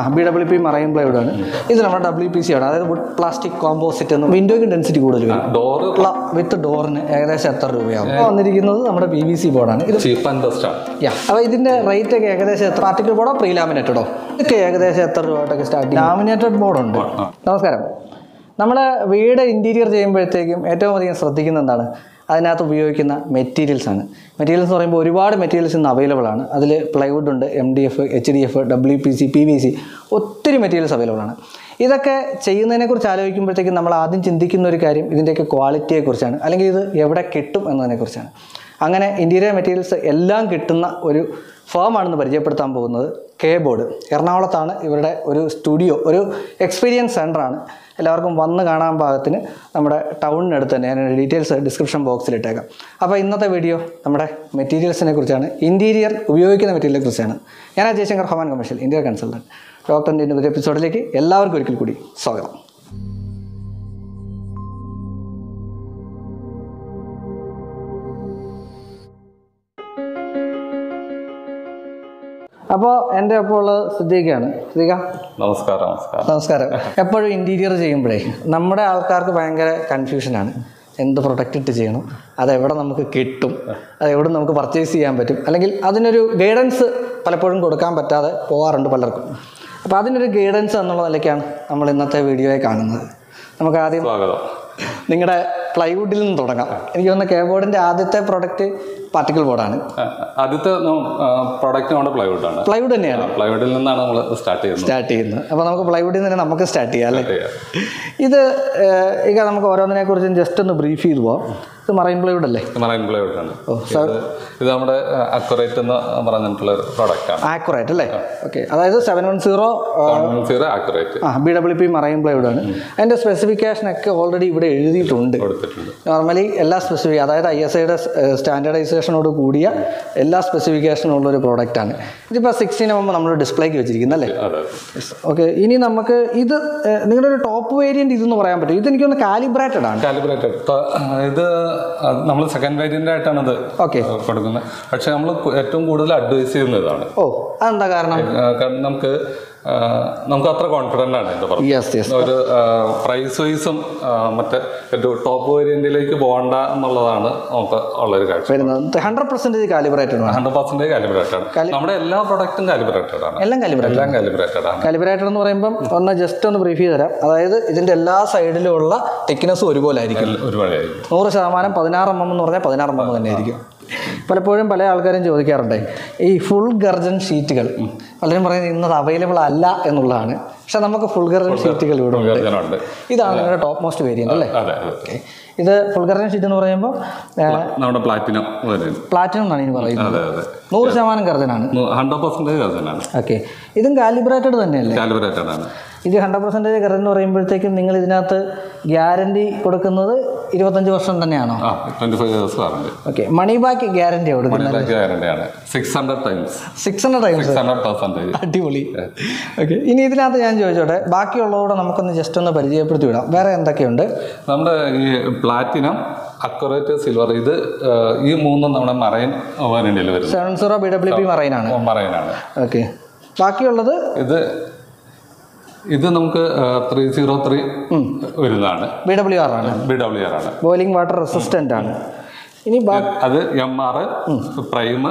ആ B W P marine plywood ആണ് ഇത് നമ്മുടെ ഡബ്ല്യു പി സി ആണ് അതായത് വുഡ് പ്ലാസ്റ്റിക് കോമ്പോസിറ്റ് എന്ന് വിൻഡോയ്ക്ക് ഡെൻസിറ്റി കൂടുതൽ വരും ഡോറ് വിത്ത് ഡോറിന് ഏകദേശം എത്ര രൂപയാവും ഇപ്പോൾ വന്നിരിക്കുന്നത് നമ്മുടെ പി വി സി ബോർഡാണ് ഇത് ചീപ്പ് ആൻഡ് ബെസ്റ്റ് ആണ് യാ അപ്പോൾ ഇതിൻ്റെ റേറ്റ് ഒക്കെ ഏകദേശം എത്ര പാർട്ടിക്കൽ ബോർഡോ പ്രീ ലാമിനേറ്റഡോ ഇതൊക്കെ ഏകദേശം എത്ര രൂപയോട്ടൊക്കെ സ്റ്റാർട്ട് ലാമിനേറ്റഡ് ബോർഡുണ്ട് നമസ്കാരം നമ്മൾ വീട് ഇൻറ്റീരിയർ ചെയ്യുമ്പോഴത്തേക്കും ഏറ്റവും അധികം ശ്രദ്ധിക്കുന്ന എന്താണ് അതിനകത്ത് ഉപയോഗിക്കുന്ന മെറ്റീരിയൽസ് ആണ് മെറ്റീരിയൽസ് എന്ന് പറയുമ്പോൾ ഒരുപാട് മെറ്റീരിയൽസ് ഇന്ന് അവൈലബിൾ ആണ് അതിൽ പ്ലൈവുഡ് ഉണ്ട് M D F H D F W P C P V C ഒത്തിരി മെറ്റീരിയൽസ് അവൈലബിൾ ആണ് ഇതൊക്കെ ചെയ്യുന്നതിനെക്കുറിച്ച് ആലോചിക്കുമ്പോഴത്തേക്കും നമ്മൾ ആദ്യം ചിന്തിക്കുന്ന ഒരു കാര്യം ഇതിൻ്റെയൊക്കെ ക്വാളിറ്റിയെക്കുറിച്ചാണ് അല്ലെങ്കിൽ ഇത് എവിടെ കിട്ടും എന്നതിനെക്കുറിച്ചാണ് അങ്ങനെ ഇൻറ്റീരിയർ മെറ്റീരിയൽസ് എല്ലാം കിട്ടുന്ന ഒരു ഫേമാണെന്ന് പരിചയപ്പെടുത്താൻ പോകുന്നത് കെ ബോർഡ് എറണാകുളത്താണ് ഇവരുടെ ഒരു സ്റ്റുഡിയോ ഒരു എക്സ്പീരിയൻസ് സെൻ്ററാണ് എല്ലാവർക്കും വന്ന് കാണാൻ പാകത്തിന് നമ്മുടെ ടൗണിനടുത്ത് തന്നെ ഞാൻ ഡീറ്റെയിൽസ് ഡിസ്ക്രിപ്ഷൻ ബോക്സിൽ ഇട്ടേക്കാം അപ്പോൾ ഇന്നത്തെ വീഡിയോ നമ്മുടെ മെറ്റീരിയൽസിനെ കുറിച്ചാണ് ഇൻറ്റീരിയർ ഉപയോഗിക്കുന്ന മെറ്റീരിയലിനെ കുറിച്ചാണ് ഞാൻ Ajay Shankar home and commercial interior consultant ഡോക്ടറിൻ്റെ ഒരു എപ്പിസോഡിലേക്ക് എല്ലാവർക്കും ഒരിക്കൽ കൂടി സ്വാഗതം അപ്പോൾ എൻ്റെ ഒപ്പം ഉള്ളത് സിദ്ദീഖാണ് സിദ്ദീഖ നമസ്കാരം നമസ്കാരം നമസ്കാരം എപ്പോഴും ഇൻറ്റീരിയർ ചെയ്യുമ്പോഴേ നമ്മുടെ ആൾക്കാർക്ക് ഭയങ്കര കൺഫ്യൂഷനാണ് എന്ത് പ്രൊഡക്റ്റ് ഇട്ട് ചെയ്യണം അതെവിടെ നമുക്ക് കിട്ടും അതെവിടെ നമുക്ക് പർച്ചേസ് ചെയ്യാൻ പറ്റും അല്ലെങ്കിൽ അതിനൊരു ഗൈഡൻസ് പലപ്പോഴും കൊടുക്കാൻ പറ്റാതെ പോകാറുണ്ട് പലർക്കും അപ്പോൾ അതിനൊരു ഗൈഡൻസ് എന്നുള്ള നിലയ്ക്കാണ് നമ്മൾ ഇന്നത്തെ വീഡിയോയെ കാണുന്നത് നമുക്ക് ആദ്യം സ്വാഗതം നിങ്ങളുടെ പ്ലൈവുഡിൽ നിന്ന് തുടങ്ങാം എനിക്ക് തോന്നുന്ന കെ ബോർഡിൻ്റെ ആദ്യത്തെ പ്രൊഡക്റ്റ് പാർട്ടിക്കൽ ബോർഡാണ് ആ, ആദ്യത്തെ പ്രോഡക്റ്റ് നമ്മുടെ പ്ലൈവുഡ് ആണ് പ്ലൈവുഡ് തന്നെയാണ് പ്ലൈവുഡിൽ നിന്നാണ് നമ്മൾ സ്റ്റാർട്ട് ചെയ്യുന്നത് സ്റ്റാർട്ട് ചെയ്യുന്നത് അപ്പോൾ നമുക്ക് പ്ലൈവുഡിൽ നിന്ന് തന്നെ നമുക്ക് സ്റ്റാർട്ട് ചെയ്യാം അല്ലേ ചെയ്യാം. ഇത് ഏഹ്, ഇക നമുക്ക് ഓരോന്നിനെ കുറിച്ചും ജസ്റ്റ് ഒന്ന് ബ്രീഫ് ചെയ്തു പോവാം ഇത് മറൈൻ പ്ലൈവുഡ് അല്ലേ മറൈൻ പ്ലൈവുഡ് ആണ് ഇത് ഇത് നമ്മുടെ അക്യുറേറ്റ് എന്ന് പറഞ്ഞിട്ടുള്ള ഒരു പ്രോഡക്റ്റ് ആണ് ആക്യുറേറ്റ് അല്ലേ ഓക്കെ അതായത് seven one zero zero accurate ആ B W P marine plywood ആണ് അതിൻ്റെ സ്പെസിഫിക്കേഷനൊക്കെ ഓൾറെഡി ഇവിടെ എഴുതിയിട്ടുണ്ട് കൊടുത്തിട്ടുണ്ട് നോർമലി എല്ലാ സ്പെസിഫിക് അതായത് ഐ എസ് ഐയുടെ സ്റ്റാൻഡർഡൈസേഷനോട് കൂടിയ എല്ലാ സ്പെസിഫിക്കേഷനും ഉള്ള ഒരു പ്രോഡക്റ്റാണ് ഇതിപ്പോൾ സിക്സ്റ്റീൻ ആകുമ്പോൾ നമ്മൾ ഡിസ്പ്ലേക്ക് വെച്ചിരിക്കുന്നത് അല്ലേ അതെ ഓക്കെ ഇനി നമുക്ക് ഇത് ഏഹ്, നിങ്ങളുടെ ഒരു ടോപ്പ് വേരിയൻറ്റ് ഇതെന്ന് പറയാൻ പറ്റും ഇത് എനിക്കൊന്ന് കാലിബ്രേറ്റഡ് ആണ് കാലിബ്രേറ്റഡ് ഇത് നമ്മൾ സെക്കൻഡ് വേരിയന്റ് ആയിട്ടാണ് ഇത് ഓക്കെ കൊടുക്കുന്നത് പക്ഷെ നമ്മൾ ഏറ്റവും കൂടുതൽ അഡ്വൈസ് ചെയ്യുന്ന ഇതാണ് ഓ അതെന്താ കാരണം ആ, കാരണം നമുക്ക് ആ, നമുക്ക് അത്ര കോൺഫിഡൻ്റ് ആണ് എന്താ പറയുക യെസ് യെസ് ഒരു പ്രൈസ് വൈസും മറ്റേ ഒരു ടോപ്പ് വേരിയന്റിലേക്ക് പോകണ്ട എന്നുള്ളതാണ് നമുക്ക് ഉള്ളൊരു കാഴ്ച വരുന്നത് ഹൺഡ്രഡ് പെർസെൻറ്റേജ് കാലിബ്രേറ്റഡ് ആണ് ഹൺഡ്രഡ് പെർസെന്റ് കാലിബ്രേറ്റഡ് ആണ് നമ്മുടെ എല്ലാ പ്രൊഡക്റ്റും കാലിബ്രേറ്റഡ് ആണ് എല്ലാം കാലിബ്രേറ്റഡ് എല്ലാം കാലിബ്രേറ്റഡ് ആണ് കാലിബ്രേറ്റഡ് എന്ന് പറയുമ്പം ഒന്ന് ജസ്റ്റ് ഒന്ന് ബ്രീഫ് ചെയ്ത് തരാം അതായത് ഇതിൻ്റെ എല്ലാ സൈഡിലും ഉള്ള തിക്നെസ്സും ഒരുപോലെ ആയിരിക്കും ഒരു വഴിയായിരിക്കും നൂറ് ശതമാനം പതിനാറ് എം എം എന്ന് പറഞ്ഞാൽ പതിനാറ് എം എം തന്നെ ആയിരിക്കും പലപ്പോഴും പല ആൾക്കാരും ചോദിക്കാറുണ്ട് ഈ ഫുൾ ഗർജൻ ഷീറ്റുകൾ പലരും പറയുന്നത് ഇന്നത് അവൈലബിൾ അല്ല എന്നുള്ളതാണ് പക്ഷെ നമുക്ക് ഫുൾ ഗർജൻ ഷീറ്റുകൾ ഇവിടെ ഉണ്ട് ഉണ്ട് ഇതാണ് നിങ്ങളുടെ ടോപ്പ് മോസ്റ്റ് വേരിയൻ്റ് അല്ലേ അതെ അതെ ഓക്കെ ഇത് ഫുൾ ഗർജൻ ഷീറ്റ് എന്ന് പറയുമ്പോൾ നമ്മുടെ പ്ലാറ്റിനം വരും പ്ലാറ്റിനം എന്നാണ് ഇനി പറയുന്നത് അതെ അതെ നൂറ് ശതമാനം ഗർജനാണ് ഹൺഡ്രഡ് പെർസെൻറ്റേജ് അതിനാണ് ഓക്കെ ഇതും കാലിബ്രേറ്റഡ് തന്നെയല്ലേ കാലിബ്രേറ്റഡ് ആണ് ഇത് ഹൺഡ്രഡ് പെർസെൻറ്റേജ് കറണ്ട് എന്ന് പറയുമ്പോഴത്തേക്കും നിങ്ങൾ ഇതിനകത്ത് ഗ്യാരണ്ടി കൊടുക്കുന്നത് ഇരുപത്തഞ്ച് വർഷം തന്നെയാണോ ആ twenty five years warranty okay money back guarantee കൊടുക്കുന്നത് ഗ്യാരണ്ടി ആണ് six hundred times six hundred times six hundred percentage അടിപൊളി ഓക്കെ ഇനി ഇതിനകത്ത് ഞാൻ ചോദിച്ചോട്ടെ ബാക്കിയുള്ളതോടെ നമുക്കൊന്ന് ജസ്റ്റ് ഒന്ന് പരിചയപ്പെടുത്തി വിടാം വേറെ എന്തൊക്കെയുണ്ട് നമ്മുടെ ഈ പ്ലാറ്റിനം അക്യുറേറ്റ് സിൽവർ ഇത് ആ, ഈ മൂന്നും നമ്മുടെ മറൈൻ വേരിയന്റിൽ വരുന്നത് seven zero B W P മറൈനാണ് മറൈനാണ് ഓക്കെ ബാക്കിയുള്ളത് ഇത് ഇത് നമുക്ക് ത്രീ സീറോ ത്രീ വരുന്നതാണ് ബി ഡബ്ല്യു ആർ ആണ് ബി ഡബ്ല്യു ആർ ആണ് ബോയിലിംഗ് വാട്ടർ റെസിസ്റ്റൻ്റ് ആണ് ഇനി ബാ അത് എം ആർ പ്രൈം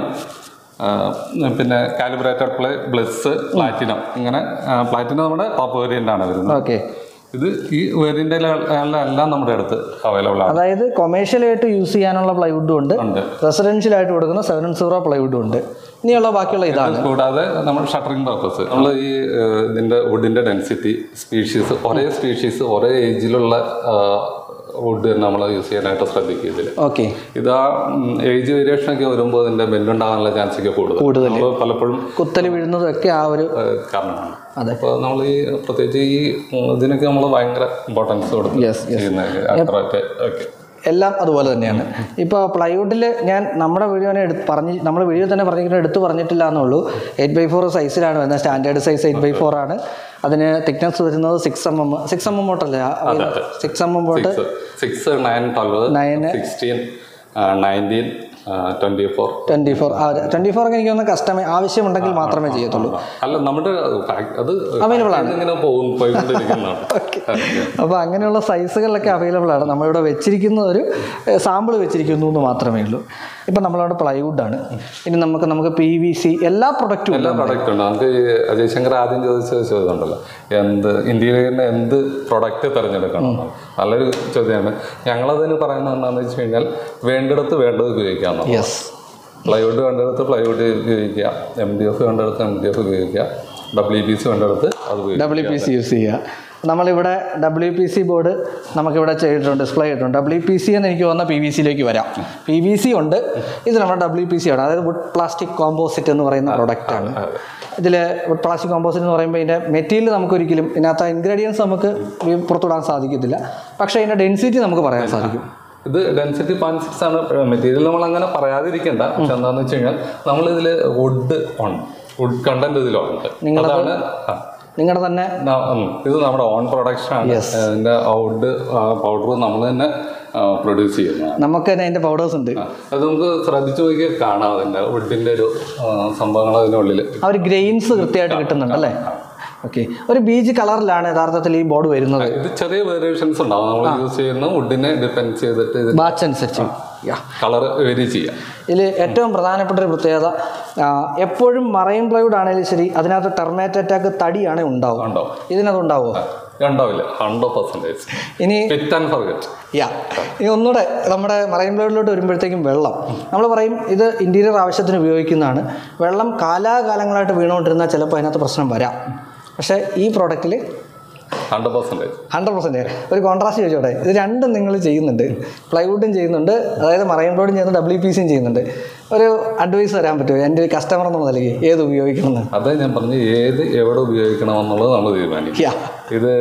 പിന്നെ കാലിബ്രേറ്റഡ് പ്ലേ ബ്ലസ് പ്ലാറ്റിനം ഇങ്ങനെ പ്ലാറ്റിനം നമ്മുടെ ടോപ്പ് വേരിയന്റ് ആണ് വരുന്നത് ഓക്കെ ഇത് ഈ വേരിയന്റിലെല്ലാം നമ്മുടെ അടുത്ത് അവൈലബിൾ ആണ് അതായത് കൊമേഴ്ഷ്യലായിട്ട് യൂസ് ചെയ്യാനുള്ള പ്ലൈവുഡും ഉണ്ട് ഉണ്ട് റെസിഡൻഷ്യലായിട്ട് കൊടുക്കുന്ന സെവൻ സീറോ പ്ലൈവുഡും ഉണ്ട് ഇനിയുള്ള ബാക്കിയുള്ള ഇതാണ് കൂടാതെ നമ്മൾ ഷട്ടറിംഗ് പർപ്പസ് നമ്മൾ ഈ ഏഹ്, ഇതിന്റെ വുഡിന്റെ ഡെൻസിറ്റി സ്പീഷീസ് ഒരേ സ്പീഷീസ് ഒരേ ഏജിലുള്ള വുഡ് തന്നെ നമ്മൾ യൂസ് ചെയ്യാനായിട്ട് ശ്രദ്ധിക്കും ഇതിൽ ഓക്കെ ഇത് ആ ഏജ് വേരിയേഷൻ ഒക്കെ വരുമ്പോൾ ഇതിന്റെ ബെല്ലുണ്ടാകാനുള്ള ചാൻസ് ഒക്കെ കൂടുതൽ കൂടുതൽ. നമ്മൾ പലപ്പോഴും കുത്തൽ വീഴുന്നതും ഒക്കെ ആ ഒരു ഏഹ്, കാരണമാണ് അതെ. അപ്പോൾ നമ്മൾ ഈ പ്രത്യേകിച്ച് ഈ ഉം, ഇതിനൊക്കെ നമ്മൾ ഭയങ്കര ഇമ്പോർട്ടൻസ് കൊടുത്ത് Yes, yes. ചെയ്യുന്ന അക്രൊക്കെ ഓക്കെ എല്ലാം അതുപോലെ തന്നെയാണ് ഇപ്പോൾ പ്ലൈവുഡിൽ ഞാൻ നമ്മുടെ വീഡിയോനെ എടുത്ത് പറഞ്ഞ് നമ്മുടെ വീഡിയോ തന്നെ പറഞ്ഞിട്ട് എടുത്ത് പറഞ്ഞിട്ടില്ല എന്നുള്ളൂ എയ്റ്റ് ബൈ ഫോർ സൈസിലാണ് വരുന്നത് standard size eight by four ആണ് അതിന് തിക്നെസ് വരുന്നത് six M M six M M ബോട്ടല്ലേ അതെ. Six M M board six nine twelve Nine. Sixteen nineteen twenty four twenty four twenty four ഒക്കെ എനിക്ക് തോന്നുന്നു കസ്റ്റമർ ആവശ്യമുണ്ടെങ്കിൽ മാത്രമേ ചെയ്യത്തുള്ളൂ അല്ല നമ്മുടെ fac- അത് Available ആണ്. ഇങ്ങനെ പോകും പോയിക്കൊണ്ടിരിക്കുന്നതാണ് അപ്പോൾ അങ്ങനെയുള്ള സൈസുകളിലൊക്കെ അവൈലബിൾ ആണ് നമ്മളിവിടെ വെച്ചിരിക്കുന്ന ഒരു സാമ്പിൾ വെച്ചിരിക്കുന്നു എന്ന് മാത്രമേ ഉള്ളൂ ഇപ്പം നമ്മളവിടെ പ്ലൈവുഡ് ആണ് ഇനി നമുക്ക് നമുക്ക് പി വി സി എല്ലാ പ്രൊഡക്റ്റും എല്ലാ പ്രൊഡക്റ്റ് ഉണ്ട് നമുക്ക് ഈ അജയ് ശങ്കർ ആദ്യം ചോദിച്ച ചോദ്യം ഉണ്ടല്ലോ എന്ത് ഇന്ത്യയിലെ എന്ത് പ്രൊഡക്റ്റ് തിരഞ്ഞെടുക്കണം നല്ലൊരു ചോദ്യമാണ് ഞങ്ങളതിന് പറയുന്നത് എന്താണെന്ന് വെച്ച് കഴിഞ്ഞാൽ വേണ്ടിടത്ത് വേണ്ടത് ഉപയോഗിക്കാമെന്നാണ് യെസ് പ്ലൈവുഡ് വേണ്ടിടത്ത് പ്ലൈവുഡ് ഉപയോഗിക്കുക എം ഡി എഫ് വേണ്ടിടത്ത് എം ഡി എഫ് ഉപയോഗിക്കുക ഡബ്ല്യു പി സി വേണ്ടിടത്ത് അത് ഉപയോഗിക്കുക ഡബ്ല്യു പി സി യൂസ് ചെയ്യുക നമ്മളിവിടെ ഡബ്ല്യു പി സി ബോർഡ് നമുക്കിവിടെ ചെയ്തിട്ടുണ്ട് ഡിസ്പ്ലേ ചെയ്തിട്ടുണ്ട് ഡബ്ല്യു പി സി എന്ന് എനിക്ക് തോന്നുന്ന പി വി സിയിലേക്ക് വരാം പി വി സി ഉണ്ട് ഇത് നമ്മുടെ ഡബ്ല്യു പി സി ആണ് അതായത് വുഡ് പ്ലാസ്റ്റിക് കോമ്പോസിറ്റ് എന്ന് പറയുന്ന പ്രൊഡക്റ്റ് ആണ് ഇതിൽ വുഡ് പ്ലാസ്റ്റിക് കോമ്പോസിറ്റ് എന്ന് പറയുമ്പോൾ ഇതിൻ്റെ മെറ്റീരിയൽ നമുക്കൊരിക്കലും ഇതിനകത്ത് ഇൻഗ്രീഡിയൻസ് നമുക്ക് ഈ പുറത്തുവിടാൻ സാധിക്കത്തില്ല പക്ഷേ ഇതിൻ്റെ ഡെൻസിറ്റി നമുക്ക് പറയാൻ സാധിക്കും ഇത് ഡെൻസിറ്റി പോയിന്റ് സിക്സ് ആണ് മെറ്റീരിയൽ നമ്മൾ അങ്ങനെ പറയാതിരിക്കണ്ട പക്ഷെ എന്താണെന്ന് വെച്ച് കഴിഞ്ഞാൽ നമ്മളിതിൽ വുഡ് ഉണ്ട് വുഡ് കണ്ടന്റ് ഇതിലുണ്ട് അതാണ് ആ. നിങ്ങളുടെ തന്നെ ന- ഉം. ഇത് നമ്മുടെ ഓൺ പ്രൊഡക്ഷൻ ആണ് അതിന്റെ വുഡ് പൗഡർ നമ്മൾ തന്നെ പ്രൊഡ്യൂസ് ചെയ്യുന്നതാണ് നമുക്ക് തന്നെ അതിൻ്റെ പൗഡേഴ്സ് ഉണ്ട് അത് നമുക്ക് ശ്രദ്ധിച്ചു നോക്കിയാൽ കാണാം അതിന്റെ വുഡിന്റെ ഒരു ആ, സംഭവങ്ങൾ അതിനുള്ളിൽ ആ ഒരു ഗ്രെയിൻസ് കൃത്യമായിട്ട് കിട്ടുന്നുണ്ട് അല്ലേ ഓക്കെ ഒരു ബീച്ച് കളറിലാണ് യഥാർത്ഥത്തിൽ ഈ ബോർഡ് വരുന്നത് ഇത് ചെറിയ വേരിയേഷൻസ് ഉണ്ടാവും നമ്മൾ യൂസ് ചെയ്യുന്ന വുഡിനെ ഡിപ്പെൻഡ് ചെയ്തിട്ട് ഇത് ബാച്ച് അനുസരിച്ച് യാ കളർ വേരി ചെയ്യാം ഇതിൽ ഏറ്റവും പ്രധാനപ്പെട്ട ഒരു പ്രത്യേകത ആ, എപ്പോഴും മറൈൻ പ്ലൈവുഡ് ആണെങ്കിലും ശരി അതിനകത്ത് ടെർമേറ്റ് അറ്റാക്ക് തടിയാണ് ഉണ്ടാവും ഉണ്ടാവും ഇതിനകത്ത് ഉണ്ടാവുമോ ഉണ്ടാവില്ല ഹൺഡ്രഡ് പെർസെൻറ്റേജ് ഇനി ഫിറ്റ് ആൻഡ് ഫർഗറ്റ് യാ ഇനി ഒന്നുകൂടെ നമ്മുടെ മറൈൻ പ്ലൈവുഡിലോട്ട് വരുമ്പോഴത്തേക്കും വെള്ളം നമ്മൾ പറയും ഇത് ഇൻറ്റീരിയർ ആവശ്യത്തിന് ഉപയോഗിക്കുന്നതാണ് വെള്ളം കാലാകാലങ്ങളായിട്ട് വീണുകൊണ്ടിരുന്നാൽ ചിലപ്പോൾ അതിനകത്ത് പ്രശ്നം വരാം പക്ഷേ ഈ പ്രോഡക്റ്റിൽ ഹൺഡ്രഡ് പെർസെൻറ്റേജ് ഹൺഡ്രഡ് പെർസെൻറ്റ് ഒരു കോൺട്രാസ്റ്റ് ചോദിച്ചോട്ടെ ഇത് രണ്ടും നിങ്ങൾ ചെയ്യുന്നുണ്ട് പ്ലൈവുഡും ചെയ്യുന്നുണ്ട് അതായത് മറൈൻ പ്ലൈവുഡും ചെയ്യുന്നുണ്ട് ഡബ്ല്യു പി സിയും ചെയ്യുന്നുണ്ട് ഒരു അഡ്വൈസ് തരാൻ പറ്റുമോ എൻ്റെ ഒരു കസ്റ്റമർ എന്നുള്ള നിലയ്ക്ക് ഏത് ഉപയോഗിക്കണമെന്ന് അതേ ഞാൻ പറഞ്ഞു ഏത് എവിടെ ഉപയോഗിക്കണമെന്നുള്ളത് നമ്മൾ തീരുമാനിക്കും യാ ഇത്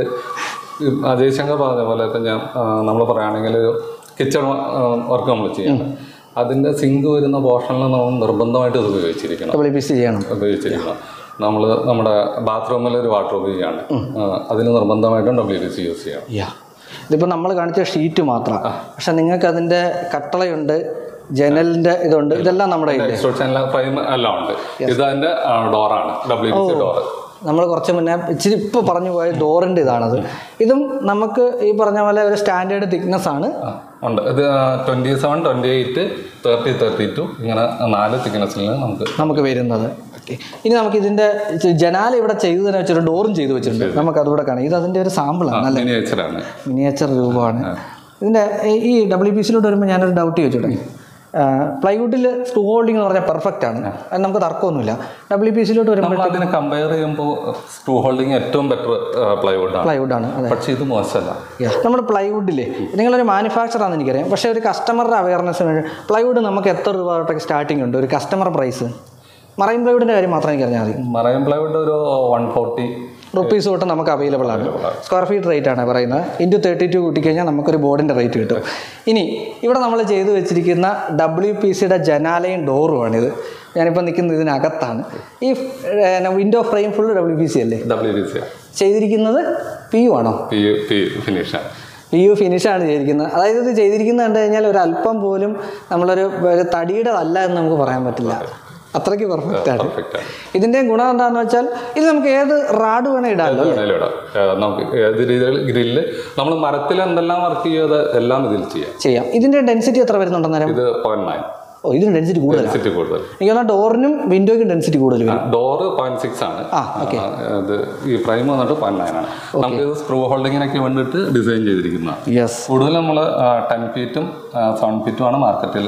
അജയ് ശങ്കർ പറഞ്ഞ പോലെ ഇപ്പം ഞാൻ നമ്മൾ പറയുകയാണെങ്കിൽ ഒരു കിച്ചൺ വർക്ക് നമ്മൾ ചെയ്യണം അതിൻ്റെ സിങ്ക് വരുന്ന പോർഷനിൽ നമ്മൾ നിർബന്ധമായിട്ട് ഇത് ഉപയോഗിച്ചിരിക്കണം ഡബ്ല്യു പി സി ചെയ്യണം ഉപയോഗിച്ചിരിക്കണം നമ്മൾ നമ്മുടെ ബാത്റൂമിൽ ഒരു വാട്ടർ ഉപയോഗിക്കുകയാണ് അതിന് നിർബന്ധമായിട്ടും ഡബ്ല്യു പി സി യൂസ് ചെയ്യണം യാ ഇതിപ്പോൾ നമ്മൾ കാണിച്ച ഷീറ്റ് മാത്രമാണ് പക്ഷെ നിങ്ങൾക്ക് അതിൻ്റെ കട്ടളയുണ്ട് ജനലിൻ്റെ ഇതുണ്ട് ഇതെല്ലാം നമ്മുടെ കയ്യിൽ എക്സ്ട്രോഷൻ ഫ്രെയിം എല്ലാം ഉണ്ട് ഇത് അതിൻ്റെ ഡോറാണ് ഡബ്ല്യു പി സി ഡോറ് നമ്മൾ കുറച്ച് മുന്നേ ഇച്ചിരി ഇപ്പോൾ പറഞ്ഞു പോയ ഡോറിൻ്റെ ഇതാണത് ഇതും നമുക്ക് ഈ പറഞ്ഞ പോലെ ഒരു സ്റ്റാൻഡേർഡ് തിക്നെസ് ആണ് ഉണ്ട് ഇത് twenty seven twenty eight thirty thirty two ഇങ്ങനെ നാല് തിക്നെസ്സിൽ നമുക്ക് നമുക്ക് വരുന്നത് ഓക്കെ ഇനി നമുക്ക് ഇതിൻ്റെ ജനാല ഇവിടെ ചെയ്തു തന്നെ വെച്ചിട്ട് ഡോറും ചെയ്തു വെച്ചിട്ടുണ്ട് നമുക്ക് അതുകൂടെ കാണാം ഇത് അതിൻ്റെ ഒരു സാമ്പിളാണ് നല്ല മിനിയേച്ചറാണ് മിനിയേച്ചർ രൂപമാണ് ഇതിൻ്റെ ഈ- ഈ ഡബ്ല്യു പി സിയിലോട്ട് വരുമ്പോൾ ഞാനൊരു ഡൗട്ട് ചോദിച്ചോട്ടെ പ്ലൈവുഡിൽ സ്ക്രൂ ഹോൾഡിംഗ് എന്ന് പറഞ്ഞാൽ പെർഫെക്റ്റ് ആണ് അത് നമുക്ക് തർക്കമൊന്നുമില്ല ഡബ്ല്യു പി സിയിലോട്ട് വരുമ്പോൾ നമ്മൾ അതിനെ കമ്പയർ ചെയ്യുമ്പോൾ സ്ക്രൂ ഹോൾഡിംഗ് ഏറ്റവും ബെറ്റർ പ്ലൈവുഡ് ആണ് പ്ലൈവുഡ് ആണ് അതെ പക്ഷേ ഇത് മോശമല്ല നമ്മുടെ പ്ലൈവുഡിൽ നിങ്ങളൊരു മാനുഫാക്ചർ ആണെന്ന് എനിക്കറിയാം പക്ഷേ ഒരു കസ്റ്റമറുടെ അവയർനെസ്സിന് വേണ്ടി പ്ലൈവുഡ് നമുക്ക് എത്ര രൂപ തൊട്ടൊക്കെ സ്റ്റാർട്ടിംഗ് ഉണ്ട് ഒരു കസ്റ്റമർ പ്രൈസ് മറൈൻ പ്ലൈവുഡിൻ്റെ കാര്യം മാത്രം എനിക്കറിഞ്ഞാൽ മതി മറൈൻ പ്ലൈവുഡ് ഒരു വൺ ഫോർട്ടി റുപ്പീസ് തൊട്ട് നമുക്ക് അവൈലബിൾ ആണ് സ്ക്വയർ ഫീറ്റ് റേറ്റ് ആണ് പറയുന്നത് ഇൻറ്റു തേർട്ടി ടു കൂട്ടിക്കഴിഞ്ഞാൽ നമുക്കൊരു ബോർഡിൻ്റെ റേറ്റ് കിട്ടും ഇനി ഇവിടെ നമ്മൾ ചെയ്തു വെച്ചിരിക്കുന്ന ഡബ്ല്യു പി സിയുടെ ജനാലയും ഡോറുമാണിത് ഞാനിപ്പോൾ നിൽക്കുന്നത് ഇതിനകത്താണ് ഈ window frame full W P C അല്ലേ ഡബ്ല്യു ബി സി ചെയ്തിരിക്കുന്നത് പി യു ആണോ പി പി ഫിനിഷാണ് പി യു ഫിനിഷാണ് ചെയ്തിരിക്കുന്നത് അതായത് ഇത് ചെയ്തിരിക്കുന്നത് കണ്ടു കഴിഞ്ഞാൽ ഒരു അല്പം പോലും നമ്മളൊരു ഒരു തടിയുടേതല്ല എന്ന് നമുക്ക് പറയാൻ പറ്റില്ല അത്രയ്ക്ക് പെർഫെക്റ്റ് ആണ് പെർഫെക്റ്റ് ഇതിൻ്റെ ഗുണം എന്താണെന്ന് വെച്ചാൽ ഇത് നമുക്ക് ഏത് റാഡ് വേണേൽ ഇടാമല്ലോ വേണേലും ഇടാം ഏഹ് നമുക്ക് ഏത് രീതിയിൽ ഗ്രില്ല് നമ്മൾ മരത്തിൽ എന്തെല്ലാം വർക്ക് ചെയ്യുന്നത് എല്ലാം ഇതിൽ ചെയ്യാം ചെയ്യാം ഇതിൻ്റെ ഡെൻസിറ്റി എത്ര വരുന്നുണ്ടെന്നേരം ഇത് പോയിന്റ് നയൻ ഓ ഇതിന് ഡെൻസിറ്റി കൂടുതലാണ് ഡെൻസിറ്റി കൂടുതൽ എനിക്ക് തോന്നുന്നു ഡോറിനും വിൻഡോയ്ക്കും ഡെൻസിറ്റി കൂടുതൽ വരും ഡോറ് പോയിന്റ് സിക്സ് ആണ് ആ, okay. ആ, ഇത് ഈ പ്രൈം വന്നിട്ട് പോയിന്റ് നയൻ ആണ് നമുക്ക് ഇത് സ്ക്രൂ ഹോൾഡിങ്ങിനൊക്കെ വേണ്ടിയിട്ട് ഡിസൈൻ ചെയ്തിരിക്കുന്നതാണ് യെസ് കൂടുതൽ നമ്മൾ ടെൻ ഫീറ്റും സെവൻ ഫീറ്റും ആണ് മാർക്കറ്റിൽ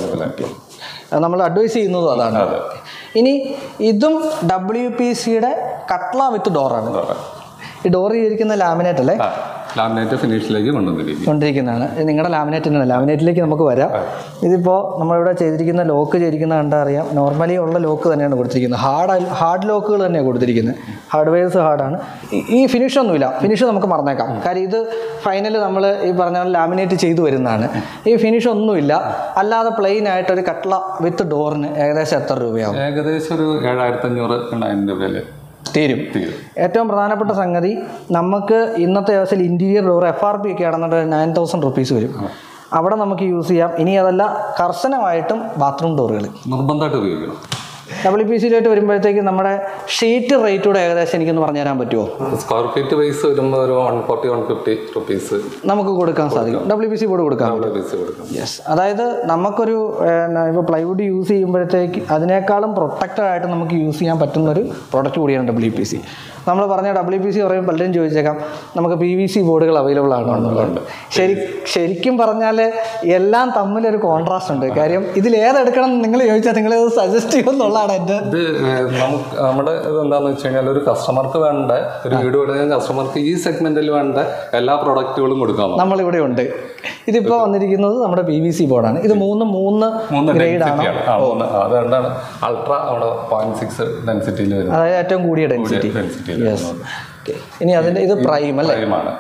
നമ്മൾ അഡ്വൈസ് ചെയ്യുന്നതും അതാണ് അതെ ഇനി ഇതും ഡബ്ല്യു പി സിയുടെ കട്ട്ല വിത്ത് ഡോറാണ് ഈ ഡോർ ചെയ്തിരിക്കുന്ന ലാമിനേറ്റ് അല്ലേ ലാമിനേറ്റ് ഫിനിഷിലേക്ക് കൊണ്ടുവന്നിരിക്കും കൊണ്ടിരിക്കുന്നതാണ് ഇത് നിങ്ങളുടെ ലാമിനേറ്റിനാണ് ലാമിനേറ്റിലേക്ക് നമുക്ക് വരാം ഇതിപ്പോൾ നമ്മളിവിടെ ചെയ്തിരിക്കുന്ന ലോക്ക് ചെയ്തിരിക്കുന്ന കണ്ടാൽ അറിയാം നോർമലി ഉള്ള ലോക്ക് തന്നെയാണ് കൊടുത്തിരിക്കുന്നത് ഹാർഡ് ഹാർഡ് ലോക്കുകൾ തന്നെയാണ് കൊടുത്തിരിക്കുന്നത് ഹാർഡ് വെയർസ് ഹാർഡാണ് ഈ ഫിനിഷ് ഒന്നുമില്ല ഫിനിഷ് നമുക്ക് മറന്നേക്കാം കാര്യം ഇത് ഫൈനൽ നമ്മൾ ഈ പറഞ്ഞ പോലെ ലാമിനേറ്റ് ചെയ്തു വരുന്നതാണ് ഈ ഫിനിഷ് ഒന്നുമില്ല അല്ലാതെ പ്ലെയിൻ ആയിട്ട് ഒരു കട്ട്ല വിത്ത് ഡോറിന് ഏകദേശം എത്ര രൂപയാവും ഏകദേശം ഒരു ഏഴായിരത്തി അഞ്ഞൂറ് രണ്ടായിരം രൂപയിൽ തീരും തീരും ഏറ്റവും പ്രധാനപ്പെട്ട സംഗതി നമുക്ക് ഇന്നത്തെ ദിവസത്തിൽ interior door F R P ഒക്കെ ആണെന്നുണ്ടെങ്കിൽ നയൻ തൗസൻഡ് റുപ്പീസ് വരും അവിടെ നമുക്ക് യൂസ് ചെയ്യാം ഇനി അതല്ല കർശനമായിട്ടും ബാത്റൂം ഡോറുകൾ നിർബന്ധമായിട്ട് ഉപയോഗിക്കണം ഡബ്ല്യു പി സിയിലോട്ട് വരുമ്പോഴത്തേക്ക് നമ്മുടെ ഷീറ്റ് റേറ്റ് കൂടെ ഏകദേശം എനിക്കൊന്ന് പറഞ്ഞു തരാൻ പറ്റുമോ സ്ക്വയർ ഫീറ്റ് വൈസ് വരുമ്പോൾ ഒരു one forty one fifty rupees നമുക്ക് കൊടുക്കാൻ സാധിക്കും ഡബ്ല്യു പി സി ബോർഡ് കൊടുക്കാം പീസ് കൊടുക്കണം യെസ് അതായത് നമുക്കൊരു ഇപ്പോൾ പ്ലൈവുഡ് യൂസ് ചെയ്യുമ്പോഴത്തേക്ക് അതിനേക്കാളും പ്രൊട്ടക്റ്റഡ് ആയിട്ട് നമുക്ക് യൂസ് ചെയ്യാൻ പറ്റുന്ന ഒരു പ്രോഡക്റ്റ് കൂടിയാണ് ഡബ്ല്യു പി സി നമ്മൾ പറഞ്ഞ ഡബ്ല്യു പി സി പറയുമ്പോൾ പലരും ചോദിച്ചേക്കാം നമുക്ക് പി വി സി ബോർഡുകൾ അവൈലബിൾ ആണോ എന്നുള്ളത് ശരി ശരിക്കും പറഞ്ഞാൽ എല്ലാം തമ്മിലൊരു കോൺട്രാസ്റ്റ് ഉണ്ട് കാര്യം ഇതിൽ ഏതെടുക്കണം എന്ന് നിങ്ങൾ ചോദിച്ചാൽ നിങ്ങൾ സജസ്റ്റ് ചെയ്യുമെന്നുള്ളതാണ് എൻ്റെ ഇത് ഏഹ്, നമുക്ക് നമ്മുടെ ഇത് എന്താണെന്ന് വെച്ച് കഴിഞ്ഞാൽ ഒരു കസ്റ്റമർക്ക് വേണ്ട ഒരു വീട് കൊടുക്കുന്ന കസ്റ്റമർക്ക് ഈ സെഗ്മെന്റിൽ വേണ്ട എല്ലാ പ്രൊഡക്റ്റുകളും കൊടുക്കാം നമ്മളിവിടെ ഉണ്ട് ഇതിപ്പോൾ വന്നിരിക്കുന്നത് നമ്മുടെ പി വി സി ബോർഡാണ് ഇത് മൂന്ന് മൂന്ന് മൂന്ന് ഗ്രേഡ് ആണ് ഡെൻസിറ്റിയാണ് ആ മൂന്ന് ആ, അത് രണ്ടാണ് അൾട്ര നമ്മുടെ പോയിന്റ് സിക്സ് ഡെൻസിറ്റിയിൽ വരുന്നത് അതായത് ഏറ്റവും കൂടിയ ഡെൻസിറ്റി ഡെൻസിറ്റിയിൽ യെസ് ഇനി അതിൻ്റെ ഇത് പ്രൈം അല്ലേ പ്രൈമാണ്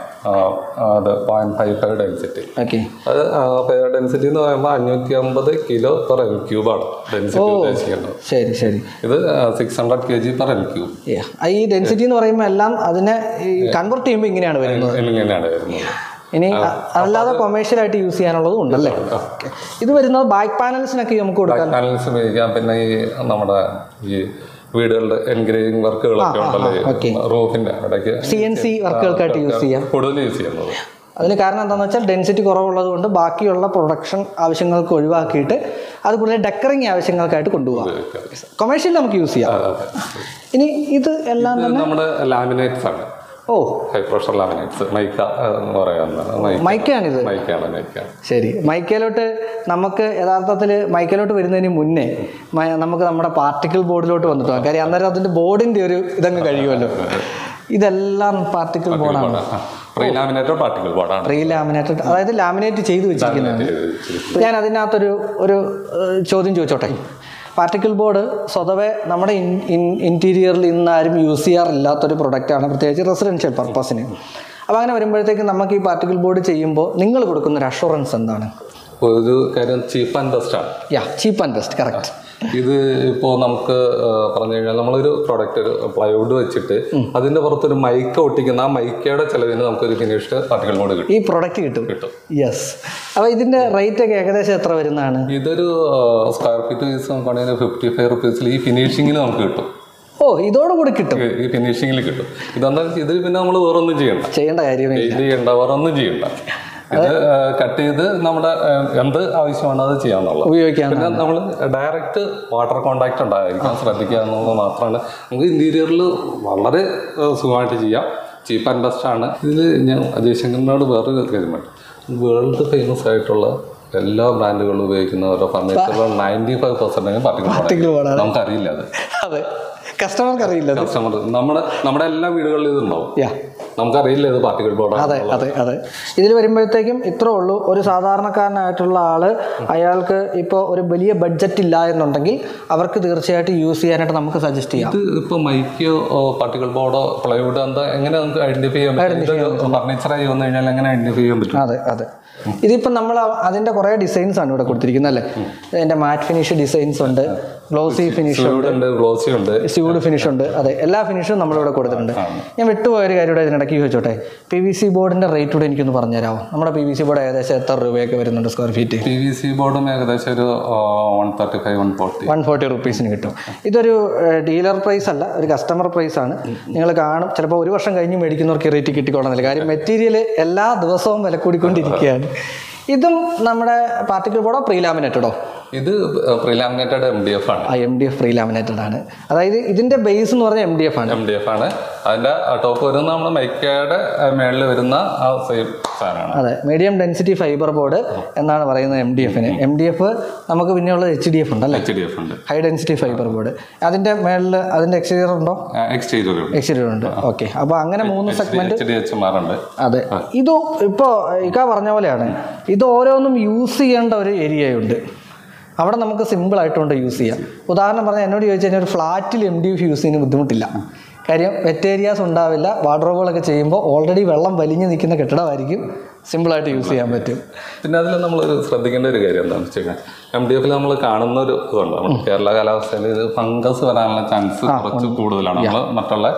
അത് point five five density okay അത് ഡെൻസിറ്റി എന്ന് പറയുമ്പോൾ അഞ്ഞൂറ്റി അമ്പത് കിലോ പെർ എം ക്യൂബാണ് ഡെൻസിറ്റി ഉദ്ദേശിക്കുന്നത് ശരി ശരി ഇത് six hundred K G per M cube Yeah. ആ ഈ ഡെൻസിറ്റി എന്ന് പറയുമ്പോൾ എല്ലാം അതിനെ കൺവെർട്ട് ചെയ്യുമ്പോൾ ഇങ്ങനെയാണ് വരുന്നത് ഇങ്ങനെയാണ് വരുന്നത് ഇനി അ- അല്ലാതെ കൊമേഴ്ഷ്യൽ ആയിട്ട് യൂസ് ചെയ്യാനുള്ളതും ഉണ്ടല്ലേ Okay. ഇത് വരുന്നത് ബാക്ക് പാനൽസിനൊക്കെ നമുക്ക് കൊടുക്കാം പാനൽസ് ഉപയോഗിക്കാം പിന്നെ ഈ നമ്മുടെ ഈ വീടുകളുടെ എൻഗ്രേവിംഗ് വർക്കുകളൊക്കെ okay. ഉണ്ടല്ലോ റൂഫിന്റെ അവിടേക്ക് സി എൻ സി വർക്കുകൾക്കായിട്ട് യൂസ് ചെയ്യാം കൂടുതൽ യൂസ് ചെയ്യുന്നത് അതിന് കാരണം എന്താണെന്ന് വെച്ചാൽ ഡെൻസിറ്റി കുറവുള്ളത് കൊണ്ട് ബാക്കിയുള്ള പ്രൊഡക്ഷൻ ആവശ്യങ്ങൾക്ക് ഒഴിവാക്കിയിട്ട് അത് കൂടുതൽ ഡെക്കറിങ് ആവശ്യങ്ങൾക്കായിട്ട് കൊണ്ടുപോകാം കൊമേഴ്ഷ്യൽ നമുക്ക് യൂസ് ചെയ്യാം അതെ, അതെ. ഇനി ഇത് എല്ലാം ഇത് നമ്മുടെ ലാമിനേറ്റ്സ് ആണ് ഓ ഹൈ പ്രഷർ ലാമിനേറ്റ്സ് മൈക്ക എന്ന് പറയുന്നത് മൈക്ക മൈക്കാണിത് മൈക്കാണ് മൈക്ക ശരി മൈക്കയിലോട്ട് നമുക്ക് യഥാർത്ഥത്തിൽ മൈക്കയിലോട്ട് വരുന്നതിന് മുന്നേ മ- നമുക്ക് നമ്മുടെ പാർട്ടിക്കിൾ ബോർഡിലോട്ട് വന്നിട്ട് പോകാം കാര്യം അന്നേരം അതിൻ്റെ ബോർഡിൻ്റെ ഒരു ഇതങ്ങ് കഴിയുമല്ലോ ഇതെല്ലാം പാർട്ടിക്കിൾ ബോർഡാണ് പ്രീ ലാമിനേറ്റഡ് പാർട്ടിക്കിൾ ബോർഡാണ് പ്രീ ലാമിനേറ്റഡ് അതായത് ലാമിനേറ്റ് ചെയ്ത് വെച്ചിരിക്കുന്നതാണ് ഞാൻ അതിനകത്തൊരു ഒരു ഏഹ്, ചോദ്യം ചോദിച്ചോട്ടെ പാർട്ടിക്കിൾ ബോർഡ് സ്വതവേ നമ്മുടെ ഇൻ ഇൻ ഇൻറ്റീരിയറിൽ ഇന്ന് ആരും യൂസ് ചെയ്യാറില്ലാത്തൊരു പ്രൊഡക്റ്റാണ് പ്രത്യേകിച്ച് റെസിഡൻഷ്യൽ പർപ്പസിന് അപ്പോൾ അങ്ങനെ വരുമ്പോഴത്തേക്ക് നമുക്ക് ഈ പാർട്ടിക്കിൾ ബോർഡ് ചെയ്യുമ്പോൾ നിങ്ങൾ കൊടുക്കുന്ന ഒരു അഷുറൻസ് എന്താണ് ഒരു കാര്യം ചീപ്പ് ആൻഡ് ബെസ്റ്റ് ആണ് yeah cheap and best correct ഇത് ഇപ്പോൾ നമുക്ക് ആ, പറഞ്ഞു കഴിഞ്ഞാൽ നമ്മളൊരു പ്രോഡക്റ്റ് ഒരു പ്ലൈവുഡ് വെച്ചിട്ട് അതിന്റെ പുറത്തൊരു മൈക്ക ഒട്ടിക്കുന്ന ആ മൈക്കയുടെ ചെലവിന് നമുക്കൊരു ഫിനിഷ്ഡ് പാർട്ടികൾ ബോർഡ് കിട്ടും ഈ പ്രൊഡക്റ്റ് കിട്ടും കിട്ടും യെസ് അപ്പോൾ ഇതിൻ്റെ റേറ്റ് ഒക്കെ ഏകദേശം എത്ര വരുന്നതാണ് ഇതൊരു സ്ക്വയർ ഫീറ്റ് വൈസ് നോക്കുകയാണെങ്കിൽ ഫിഫ്റ്റി ഫൈവ് റുപ്പീസിൽ ഈ ഫിനിഷിങ്ങിൽ നമുക്ക് കിട്ടും ഓ ഇതോടുകൂടി കിട്ടും ഈ- ഈ ഫിനിഷിങ്ങിൽ കിട്ടും ഇതെന്താ ഇതിൽ പിന്നെ നമ്മൾ വേറൊന്നും ചെയ്യണ്ട ചെയ്യേണ്ട കാര്യമേ പെയിന്റ് ചെയ്യണ്ട വേറൊന്നും ചെയ്യണ്ട ഇത് കട്ട് ചെയ്ത് നമ്മുടെ ആ, എന്ത് ആവശ്യമാണ് അത് ചെയ്യാന്നുള്ളത് ഉപയോഗിക്കാൻ പിന്നെ നമ്മൾ ഡയറക്റ്റ് വാട്ടർ കോണ്ടാക്ട് ഉണ്ടായിരിക്കാൻ ശ്രദ്ധിക്കുക എന്നുള്ളത് മാത്രമാണ് നമുക്ക് ഇന്റീരിയറിൽ വളരെ ആ, സുഖമായിട്ട് ചെയ്യാം ചീപ്പ് ആൻഡ് ബെസ്റ്റ് ആണ് ഇതിൽ ഞാൻ അജയ് ശങ്കറിനോട് വേറൊരു കാര്യമാണ് വേൾഡ് ഫേമസ് ആയിട്ടുള്ള എല്ലാ ബ്രാൻഡുകളും ഉപയോഗിക്കുന്ന ഓരോ ഫർണിച്ചറിലും ninety five percentage Particle board particular നമുക്കറിയില്ല അത് അതെ കസ്റ്റമർക്ക് അറിയില്ല അത് കസ്റ്റമർ നമ്മുടെ നമ്മുടെ എല്ലാ വീടുകളിലും ഇതുണ്ടാവും യാ നമുക്കറിയില്ല ഇത് പാർട്ടിക്കൽ ബോർഡാണ് അതെ അതെ അതെ ഇതിൽ വരുമ്പോഴത്തേക്കും ഇത്രേ ഉള്ളൂ ഒരു സാധാരണക്കാരനായിട്ടുള്ള ആള് അയാൾക്ക് ഇപ്പോൾ ഒരു വലിയ ബഡ്ജറ്റ് ഇല്ല എന്നുണ്ടെങ്കിൽ അവർക്ക് തീർച്ചയായിട്ടും യൂസ് ചെയ്യാനായിട്ട് നമുക്ക് സജസ്റ്റ് ചെയ്യാം ഇത് ഇപ്പൊ മൈക്കോ പാർട്ടിക്കൽ ബോർഡോ പ്ലൈവുഡ് എന്താ എങ്ങനെ നമുക്ക് ഐഡന്റിഫൈ ചെയ്യാൻ പറ്റും ഫർണിച്ചറായി വന്നു കഴിഞ്ഞാൽ എങ്ങനെ ഐഡന്റിഫൈ ചെയ്യാൻ പറ്റും അതെ അതെ ഇതിപ്പോൾ നമ്മൾ അതിൻ്റെ കുറേ ഡിസൈൻസ് ആണ് ഇവിടെ കൊടുത്തിരിക്കുന്നത് അല്ലേ ഇതിൻ്റെ മാറ്റ് ഫിനിഷ് ഡിസൈൻസ് ഉണ്ട് ഗ്ലോസി ഫിനിഷ് ഫ്ലൂയിഡ് ഉണ്ട് ഗ്ലോസി ഉണ്ട് സ്യൂഡ് ഫിനിഷ് ഉണ്ട് അതെ എല്ലാ ഫിനിഷും നമ്മളിവിടെ കൊടുത്തിട്ടുണ്ട് ഞാൻ വിട്ടുപോയ ഒരു കാര്യം കൂടെ ഇതിനിടയ്ക്ക് ചോദിച്ചോട്ടെ പി വി സി ബോർഡിൻ്റെ റേറ്റ് കൂടെ എനിക്കൊന്ന് പറഞ്ഞുതരാമോ നമ്മുടെ പി വി സി ബോർഡ് ഏകദേശം എത്ര രൂപയൊക്കെ വരുന്നുണ്ട് square feet P V C ബോർഡും ഏകദേശം ഒരു one thirty five one forty one forty റുപ്പീസിന് കിട്ടും ഇതൊരു ഡീലർ പ്രൈസ് അല്ല ഒരു കസ്റ്റമർ പ്രൈസ് ആണ് നിങ്ങൾ കാണും ചിലപ്പോൾ ഒരു വർഷം കഴിഞ്ഞ് മേടിക്കുന്നവർക്ക് ഈ റേറ്റ് കിട്ടിക്കൊള്ളുന്നില്ല കാര്യം മെറ്റീരിയൽ എല്ലാ ദിവസവും വില കൂടിക്കൊണ്ടിരിക്കുകയാണ് ഇതും നമ്മുടെ പാർട്ടിക്കൽ ബോർഡോ പ്രീ ലാമിനേറ്റഡോ ഇത് പ്രിലാമിനേറ്റഡ് എം ഡി എഫ് ആണ് ആ M D F pre laminated ആണ് അതായത് ഇതിൻ്റെ ബേസ് എന്ന് പറഞ്ഞാൽ എം ഡി എഫ് ആണ് എം ഡി എഫ് ആണ് അതിന്റെ ടോപ്പ് വരുന്ന നമ്മുടെ മൈക്കയുടെ മേളിൽ വരുന്ന ആ സെയിം സാധനമാണ് അതെ മീഡിയം ഡെൻസിറ്റി ഫൈബർ ബോർഡ് എന്നാണ് പറയുന്നത് എം ഡി എഫിന് എം ഡി എഫ് നമുക്ക് പിന്നെയുള്ളത് എച്ച് ഡി എഫ് ഉണ്ടല്ലേ എച്ച് ഡി എഫ് ഉണ്ട് ഹൈ ഡെൻസിറ്റി ഫൈബർ ബോർഡ് അതിൻ്റെ മേളിൽ അതിൻ്റെ എക്സ്റ്റീരിയർ ഉണ്ടോ എക്സ്റ്റീരിയർ ഉണ്ട് എക്സ്റ്റീരിയർ ഉണ്ട് ഓക്കെ അപ്പോൾ അങ്ങനെ മൂന്ന് segment H D H M R ഉണ്ട് അതെ ഇത് ഇപ്പോൾ ഇക്ക പറഞ്ഞ പോലെയാണ് ഇത് ഓരോന്നും യൂസ് ചെയ്യേണ്ട ഒരു ഏരിയയുണ്ട് അവിടെ നമുക്ക് സിമ്പിൾ ആയിട്ടുണ്ട് യൂസ് ചെയ്യാം ഉദാഹരണം പറഞ്ഞാൽ എന്നോട് ചോദിച്ചു കഴിഞ്ഞാൽ ഒരു ഫ്ലാറ്റിൽ എം ഡി എഫ് യൂസ് ചെയ്യുന്ന ബുദ്ധിമുട്ടില്ല കാര്യം വെറ്റ് ഏരിയാസ് ഉണ്ടാവില്ല വാർഡ്രോബുകളൊക്കെ ചെയ്യുമ്പോൾ ഓൾറെഡി വെള്ളം വലിഞ്ഞു നിൽക്കുന്ന കെട്ടിടമായിരിക്കും സിമ്പിളായിട്ട് യൂസ് ചെയ്യാൻ പറ്റും പിന്നെ അതിൽ നമ്മൾ ശ്രദ്ധിക്കേണ്ട ഒരു കാര്യം എന്താണെന്ന് വെച്ച് കഴിഞ്ഞാൽ എം ഡി എഫിൽ നമ്മൾ കാണുന്ന ഒരു ഇതുണ്ട് നമ്മുടെ കേരള കാലാവസ്ഥയിൽ ഇത് ഫംഗസ് വരാനുള്ള ചാൻസ് കുറച്ച് കൂടുതലാണ് നമ്മൾ മറ്റുള്ള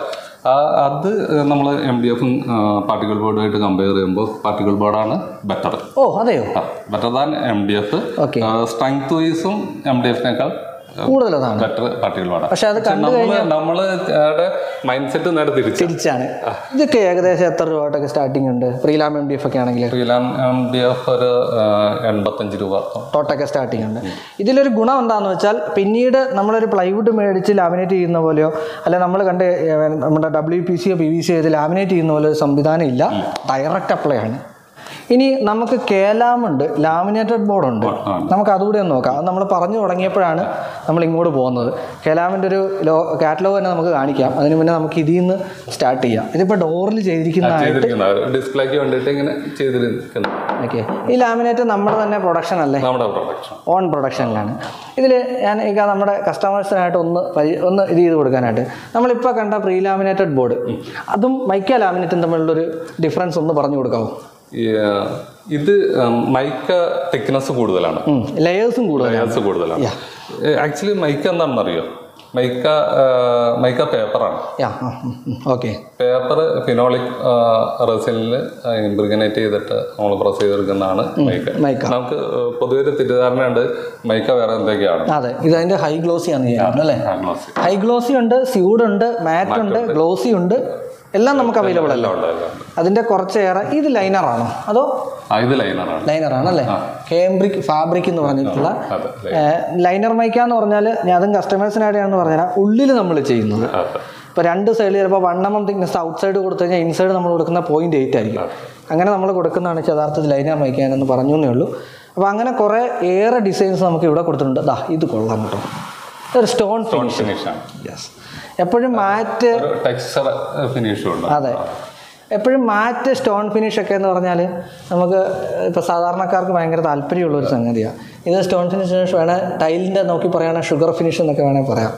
ആ, അത് നമ്മൾ എം ഡി എഫും പാർട്ടിക്കൽ ബോർഡുമായിട്ട് കമ്പയർ ചെയ്യുമ്പോൾ പാർട്ടിക്കൽ ബോർഡാണ് ബെറ്റർ ഓ അതെയോ better than M D F Okay. Strength വൈസും എം ഡി എഫിനേക്കാൾ കൂടുതൽ അതാണ് ബെറ്റർ പാർട്ടിക്കൽ ബോർഡാണ് പക്ഷെ അത് കണ്ടു നമ്മള് നമ്മള് മൈൻഡ് സെറ്റ് നേരെ തിരിച്ചു തിരിച്ചാണ് ഇതൊക്കെ ഏകദേശം എത്ര രൂപ തൊട്ടൊക്കെ സ്റ്റാർട്ടിംഗ് ഉണ്ട് പ്രീലാം എം ഡി എഫ് ഒക്കെ ആണെങ്കിൽ ഫ്രീലാൻ എം ഡി എഫ് ഒരു ആ, എൺപത്തഞ്ച് രൂപ തൊട്ടൊക്കെ സ്റ്റാർട്ടിംഗ് ഉണ്ട് ഇതിലൊരു ഗുണം എന്താണെന്ന് വെച്ചാൽ പിന്നീട് നമ്മളൊരു പ്ലൈവുഡ് മേടിച്ച് ലാമിനേറ്റ് ചെയ്യുന്ന പോലെയോ അല്ലെ നമ്മൾ കണ്ട് ഏ, നമ്മുടെ ഡബ്ല്യു പി സിയോ പി വി സി ചെയ്ത് ലാമിനേറ്റ് ചെയ്യുന്ന പോലെ ഒരു സംവിധാനം ഇല്ല ഡയറക്റ്റ് അപ്ലൈ ആണ് ഇനി നമുക്ക് കേലാമുണ്ട് ലാമിനേറ്റഡ് ബോർഡ് ഉണ്ട് നമുക്ക് അതുകൂടി ഒന്ന് നോക്കാം അത് നമ്മൾ പറഞ്ഞു തുടങ്ങിയപ്പോഴാണ് നമ്മൾ ഇങ്ങോട്ട് പോകുന്നത് കേലാമിൻ്റെ ഒരു ലോ കാറ്റലോഗ് തന്നെ നമുക്ക് കാണിക്കാം അതിന് മുന്നേ നമുക്ക് ഇതിൽ നിന്ന് സ്റ്റാർട്ട് ചെയ്യാം ഇതിപ്പോൾ ഡോറിൽ ചെയ്തിരിക്കുന്ന ചെയ്തിരിക്കുന്ന ഡിസ്പ്ലേക്ക് വേണ്ടിയിട്ട് ഇങ്ങനെ ചെയ്തിരിക്കുന്നു ഓക്കെ ഈ ലാമിനേറ്റ് നമ്മുടെ തന്നെ പ്രൊഡക്ഷൻ അല്ലേ നമ്മുടെ പ്രൊഡക്ഷൻ ഓൺ പ്രൊഡക്ഷനിലാണ് ഇതിൽ ഞാൻ ഇക നമ്മുടെ കസ്റ്റമേഴ്സിനായിട്ട് ഒന്ന് പരി- ഒന്ന് ഇത് ചെയ്ത് കൊടുക്കാനായിട്ട് നമ്മളിപ്പോൾ കണ്ട പ്രീ ലാമിനേറ്റഡ് ബോർഡ് അതും മൈക്ക ലാമിനേറ്റും തമ്മിലുള്ളൊരു ഡിഫറൻസ് ഒന്ന് പറഞ്ഞു കൊടുക്കാമോ ഈ ആ, ഇത് മൈക്ക തിക്നെസ് കൂടുതലാണ് ലെയേഴ്സും കൂടുതലാണ് ലെയേഴ്സ് കൂടുതലാണ് ആക്ച്വലി മൈക്ക എന്താണെന്ന് അറിയോ മൈക്ക ആ, മൈക്ക പേപ്പറാണ് യാ ഓക്കെ പേപ്പർ ഫിനോളിക് റെസിനിൽ ഇംപ്രിഗനേറ്റ് ചെയ്തിട്ട് നമ്മൾ പ്രസ് ചെയ്തെടുക്കുന്നതാണ് മൈക്ക മൈക്ക നമുക്ക് പൊതുവെ ഒരു തെറ്റിദ്ധാരണയുണ്ട് മൈക്ക വേറെ എന്തൊക്കെയാണ് അതെ ഇത് അതിൻ്റെ ഹൈ ഗ്ലോസി ആണ് ചെയ്യുന്നത് അല്ലേ ആ, glossy. ഹൈ ഗ്ലോസി ഉണ്ട് സ്യൂഡ് ഉണ്ട് മാറ്റ് ഉണ്ട് ഗ്ലോസി ഉണ്ട് എല്ലാം നമുക്ക് അവൈലബിൾ അല്ല എല്ലാം ഉണ്ട് എല്ലാം ഉണ്ട് അതിൻ്റെ കുറച്ചേറെ ഇത് ലൈനറാണോ അതോ ആ ഇത് ലൈനറാണ് ലൈനറാണ് അല്ലേ കേംബ്രിക് ഫാബ്രിക് എന്ന് പറഞ്ഞിട്ടുള്ള അതെ ലൈനർ മൈക്ക എന്ന് പറഞ്ഞാൽ ഞാൻ അതും കസ്റ്റമേഴ്സിനായിട്ടാണെന്ന് പറഞ്ഞാൽ ഉള്ളിൽ നമ്മൾ ചെയ്യുന്നത് അതെ ഇപ്പോൾ രണ്ട് സൈഡിൽ ചിലപ്പോൾ one M M thickness outside കൊടുത്തു കഴിഞ്ഞാൽ ഇൻസൈഡ് നമ്മൾ കൊടുക്കുന്ന പോയിന്റ് എയ്റ്റ് ആയിരിക്കും അങ്ങനെ നമ്മൾ കൊടുക്കുന്നതാണ് യഥാർത്ഥത്തിൽ ലൈനർ മൈക്കാനെന്ന് പറഞ്ഞു എന്നേ ഉള്ളൂ അപ്പോൾ അങ്ങനെ കുറേ ഏറെ ഡിസൈൻസ് നമുക്ക് ഇവിടെ കൊടുത്തിട്ടുണ്ട് ദാ ഇത് കൊള്ളാം കേട്ടോ ഇതൊരു സ്റ്റോൺ സ്റ്റോൺ ഫിനിഷാണ് യെസ് എപ്പോഴും മാറ്റ് ഒരു ടെക്സ്ചർ ഫിനിഷും ഉണ്ട് അതെ എപ്പോഴും മാറ്റ് സ്റ്റോൺ ഫിനിഷ് ഒക്കെ എന്ന് പറഞ്ഞാൽ നമുക്ക് ഇപ്പോൾ സാധാരണക്കാർക്ക് ഭയങ്കര താല്പര്യമുള്ള ഒരു സംഗതിയാണ് ഇത് സ്റ്റോൺ ഫിനിഷ് വേണേൽ ടൈലിൻ്റെ നോക്കി പറയുകയാണെങ്കിൽ ഷുഗർ ഫിനിഷ് എന്നൊക്കെ വേണേൽ പറയാം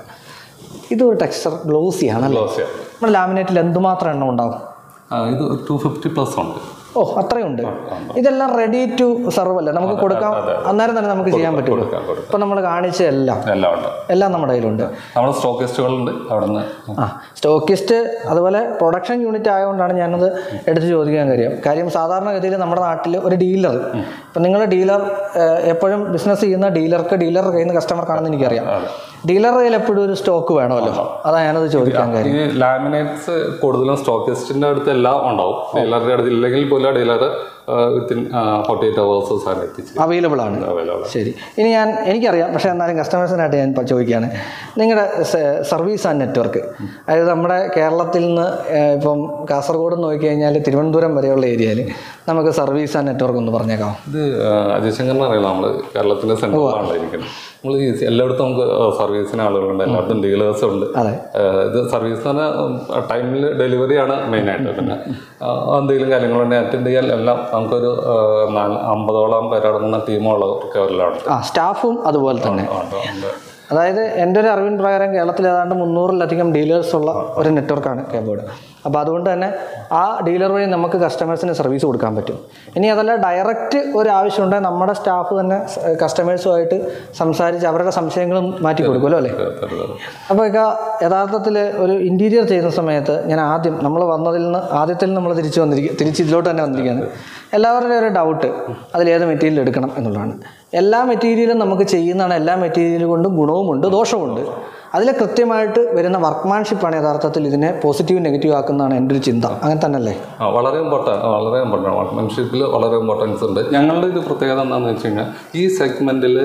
ഇതൊരു ടെക്സ്ചർ ഗ്ലോസി ആണല്ലേ ഗ്ലോസിയാണ് നമ്മുടെ ലാമിനേറ്റിൽ എന്തുമാത്രം എണ്ണം ഉണ്ടാവും ഇത് ടു ഫിഫ്റ്റി പ്ലസ് ഉണ്ട് ഓ അത്രയുണ്ട് ഇതെല്ലാം റെഡി ടു സെർവ് അല്ലേ നമുക്ക് കൊടുക്കാം അന്നേരം തന്നെ നമുക്ക് ചെയ്യാൻ പറ്റുള്ളൂ കൊടുക്കാം കൊടുക്കാം ഇപ്പം നമ്മൾ കാണിച്ച എല്ലാം എല്ലാം ഉണ്ട് എല്ലാം നമ്മുടെ കയ്യിലുണ്ട് നമ്മുടെ സ്റ്റോക്കിസ്റ്റുകളുണ്ട് അവിടെ നിന്ന് ആ സ്റ്റോക്കിസ്റ്റ് അതുപോലെ പ്രൊഡക്ഷൻ യൂണിറ്റ് ആയതുകൊണ്ടാണ് ഞാനത് എടുത്ത് ചോദിക്കാൻ കാര്യം കാര്യം സാധാരണഗതിയിൽ നമ്മുടെ നാട്ടിൽ ഒരു ഡീലർ ഇപ്പം നിങ്ങൾ ഡീലർ എപ്പോഴും ബിസിനസ് ചെയ്യുന്ന ഡീലർക്ക് ഡീലറുടെ കയ്യിൽ നിന്ന് കസ്റ്റമർക്കാണെന്ന് എനിക്കറിയാം ഡീലറുടെ കയ്യിൽ എപ്പോഴും ഒരു സ്റ്റോക്ക് വേണമല്ലോ അതാ ഞാനത് ചോദിക്കാൻ കാര്യം ഈ ലാമിനേറ്റ്സ് കൂടുതലും സ്റ്റോക്കിസ്റ്റിന്റെ അടുത്ത് എല്ലാം ഉണ്ടാവും ഡീലറുടെ അടുത്ത് ഇല്ലെങ്കിൽ പോലും dealer within forty eight hours സാധനം എത്തിച്ച് അവൈലബിൾ ആണ് അവൈലബിൾ ശരി ഇനി ഞാൻ എനിക്കറിയാം പക്ഷേ എന്നാലും കസ്റ്റമേഴ്സിനായിട്ട് ഞാൻ ഇപ്പോൾ ചോദിക്കുകയാണ് നിങ്ങളുടെ സർവീസ് ആൻഡ് നെറ്റ്വർക്ക് അതായത് നമ്മുടെ കേരളത്തിൽ നിന്ന് ഏഹ്, ഇപ്പം കാസർഗോഡ് നിന്ന് നോക്കിക്കഴിഞ്ഞാൽ തിരുവനന്തപുരം വരെയുള്ള ഏരിയയിൽ നമുക്ക് സർവീസ് ആൻഡ് നെറ്റ്വർക്ക് ഒന്ന് പറഞ്ഞേക്കാം ഇത് അജയശങ്കറിന് അറിയാം നമ്മൾ കേരളത്തിന്റെ സെൻട്രലാണല്ലോ ഇരിക്കുന്നത് നമ്മൾ ഈ എല്ലായിടത്തും നമുക്ക് സർവീസിന് ആളുകളുണ്ട് എല്ലായിടത്തും ഡീലേഴ്സ് ഉണ്ട് അതെ ഏഹ് ഇത് സർവീസ് എന്ന് പറഞ്ഞാൽ ടൈമിൽ ഡെലിവറിയാണ് മെയിനായിട്ട് പിന്നെ ആ, എന്തെങ്കിലും കാര്യങ്ങളുണ്ടെങ്കിൽ അറ്റൻഡ് ചെയ്യാൻ എല്ലാം നമുക്കൊരു ഏഹ്, നാല് അമ്പതോളം പേരടങ്ങുന്ന ടീമുള്ളവർക്ക് എല്ലാം ഉണ്ട് ആ സ്റ്റാഫും അതുപോലെ തന്നെ ഉണ്ട്, ഉണ്ട്. അതായത് എൻ്റെ ഒരു അറിവിൻ പ്രകാരം കേരളത്തിൽ ഏതാണ്ട് മുന്നൂറിലധികം ഡീലേഴ്സ് ഉള്ള ഒരു നെറ്റ്വർക്കാണ് കേബോർഡ് അപ്പോൾ അതുകൊണ്ട് തന്നെ ആ ഡീലർ വഴി നമുക്ക് കസ്റ്റമേഴ്സിന് സർവീസ് കൊടുക്കാൻ പറ്റും ഇനി അതല്ല ഡയറക്റ്റ് ഒരു ആവശ്യമുണ്ടെങ്കിൽ നമ്മുടെ സ്റ്റാഫ് തന്നെ കസ്റ്റമേഴ്സുമായിട്ട് സംസാരിച്ച് അവരുടെ സംശയങ്ങളും മാറ്റി കൊടുക്കുമല്ലോ അല്ലേ തരുന്നത്. അപ്പോൾ ഇക്ക യഥാർത്ഥത്തിൽ ഒരു ഇൻറ്റീരിയർ ചെയ്യുന്ന സമയത്ത് ഞാൻ ആദ്യം നമ്മൾ വന്നതിൽ നിന്ന് ആദ്യത്തിൽ നമ്മൾ തിരിച്ചു വന്നിരിക്കുക തിരിച്ച് ഇതിലോട്ട് തന്നെ വന്നിരിക്കുകയാണ് എല്ലാവരുടെയും ഒരു ഡൗട്ട് അതിലേത് മെറ്റീരിയൽ എടുക്കണം എന്നുള്ളതാണ് എല്ലാ മെറ്റീരിയലും നമുക്ക് ചെയ്യുന്നതാണ് എല്ലാ മെറ്റീരിയൽ കൊണ്ടും ഗുണവുമുണ്ട് ദോഷവുമുണ്ട് അതിൽ കൃത്യമായിട്ട് വരുന്ന വർക്ക്മാൻഷിപ്പാണ് യഥാർത്ഥത്തിൽ ഇതിനെ പോസിറ്റീവ് നെഗറ്റീവ് ആക്കുന്നതാണ് എൻ്റെ ഒരു ചിന്ത അങ്ങനെ തന്നെയല്ലേ ആ വളരെ ഇമ്പോർട്ടൻ്റ് വളരെ ഇമ്പോർട്ടൻ്റ് വർക്ക്മാൻഷിപ്പിൽ വളരെ ഇമ്പോർട്ടൻസ് ഉണ്ട് ഞങ്ങളുടെ ഒരു പ്രത്യേകത എന്താണെന്ന് വെച്ച് കഴിഞ്ഞാൽ ഈ സെഗ്മെൻറ്റിൽ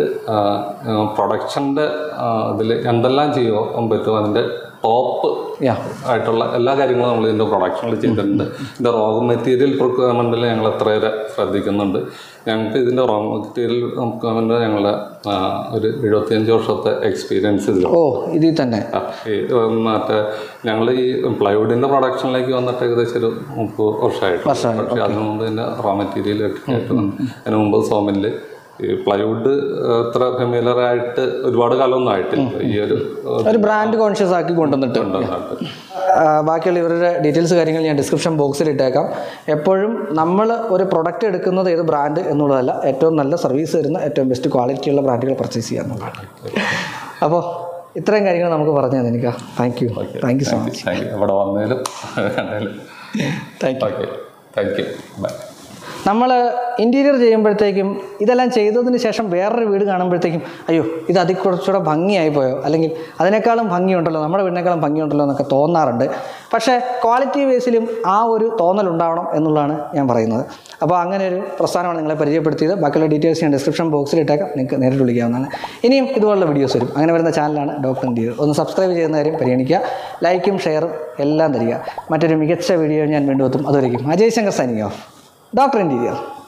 പ്രൊഡക്ഷൻ്റെ ഇതിൽ എന്തെല്ലാം ചെയ്യാൻ പറ്റും അതിൻ്റെ ടോപ്പ് യാ ആയിട്ടുള്ള എല്ലാ കാര്യങ്ങളും നമ്മൾ ഇതിൻ്റെ പ്രൊഡക്ഷനിൽ ചെയ്തിട്ടുണ്ട് ഇതിൻ്റെ റോ മെറ്റീരിയൽ പ്രൊക്യൂർമെൻറ്റിൽ ഞങ്ങൾ എത്രയേറെ ശ്രദ്ധിക്കുന്നുണ്ട് ഞങ്ങൾക്ക് ഇതിൻ്റെ റോ മെറ്റീരിയൽ പ്രൊക്യൂർമെൻറ്റ് ഞങ്ങളുടെ ആ, ഒരു എഴുപത്തിയഞ്ച് വർഷത്തെ എക്സ്പീരിയൻസ് ഇതിലുണ്ട് ഓ ഇതിൽ തന്നെ ആ, ഈ ഉം, മറ്റേ ഞങ്ങൾ ഈ പ്ലൈവുഡിന്റെ പ്രൊഡക്ഷനിലേക്ക് വന്നിട്ട് ഏകദേശം ഒരു മുപ്പത് വർഷമായിട്ട് പക്ഷേ അതിനു മുമ്പ് തന്നെ റോ മെറ്റീരിയൽ ഒക്കെ ആയിട്ട് വന്നു അതിന് മുമ്പ് സോമില് ഈ പ്ലൈവുഡ് അത്ര ഫെമിലർ ആയിട്ട് ഒരുപാട് കാലമൊന്നും ആയിട്ടില്ല ഈ ഒരു ഒരു ബ്രാൻഡ് കോൺഷ്യസ് ആക്കി കൊണ്ടുവന്നിട്ട് നാട്ടിൽ ആ, ബാക്കിയുള്ള ഇവരുടെ ഡീറ്റെയിൽസ് കാര്യങ്ങൾ ഞാൻ ഡിസ്ക്രിപ്ഷൻ ബോക്സിൽ ഇട്ടേക്കാം എപ്പോഴും നമ്മൾ ഒരു പ്രൊഡക്റ്റ് എടുക്കുന്നത് ഏത് ബ്രാൻഡ് എന്നുള്ളതല്ല ഏറ്റവും നല്ല സർവീസ് തരുന്ന ഏറ്റവും ബെസ്റ്റ് ക്വാളിറ്റിയുള്ള ബ്രാൻഡുകൾ പർച്ചേസ് ചെയ്യുക എന്നുള്ളതാണ് അപ്പോൾ ഇത്രയും കാര്യങ്ങൾ നമുക്ക് പറഞ്ഞു തന്നെ എനിക്ക് thank you thank you so much thank you ഇവിടെ വന്നതിലും കണ്ടതിലും thank you okay thank you bye നമ്മൾ ഇൻറ്റീരിയർ ചെയ്യുമ്പോഴത്തേക്കും ഇതെല്ലാം ചെയ്തതിന് ശേഷം വേറൊരു വീട് കാണുമ്പോഴത്തേക്കും അയ്യോ ഇത് അതിൽ കുറച്ചുകൂടെ ഭംഗിയായി പോയോ അല്ലെങ്കിൽ അതിനേക്കാളും ഭംഗിയുണ്ടല്ലോ നമ്മുടെ വീടിനേക്കാളും ഭംഗിയുണ്ടല്ലോ എന്നൊക്കെ തോന്നാറുണ്ട് പക്ഷേ ക്വാളിറ്റി ബേസിലും ആ ഒരു തോന്നലുണ്ടാവണം എന്നുള്ളതാണ് ഞാൻ പറയുന്നത് അപ്പോൾ അങ്ങനെ ഒരു പ്രസ്ഥാനമാണ് നിങ്ങളെ പരിചയപ്പെടുത്തിയത് ബാക്കിയുള്ള ഡീറ്റെയിൽസ് ഞാൻ ഡിസ്ക്രിപ്ഷൻ ബോക്സിൽ ഇട്ടേക്കാം നിങ്ങൾക്ക് നേരിട്ട് വിളിക്കാവുന്നതാണ് ഇനിയും ഇതുപോലുള്ള വീഡിയോസ് വരും അങ്ങനെ വരുന്ന ചാനലാണ് ഡോക്ടർ ഇൻറ്റീരിയർ ഒന്ന് സബ്സ്ക്രൈബ് ചെയ്യുന്ന കാര്യം പരിഗണിക്കുക ലൈക്കും ഷെയറും എല്ലാം തരിക മറ്റൊരു മികച്ച വീഡിയോ ഞാൻ വീണ്ടും എത്തും അതുവരെയും Ajay Shankar signing off Doctor interior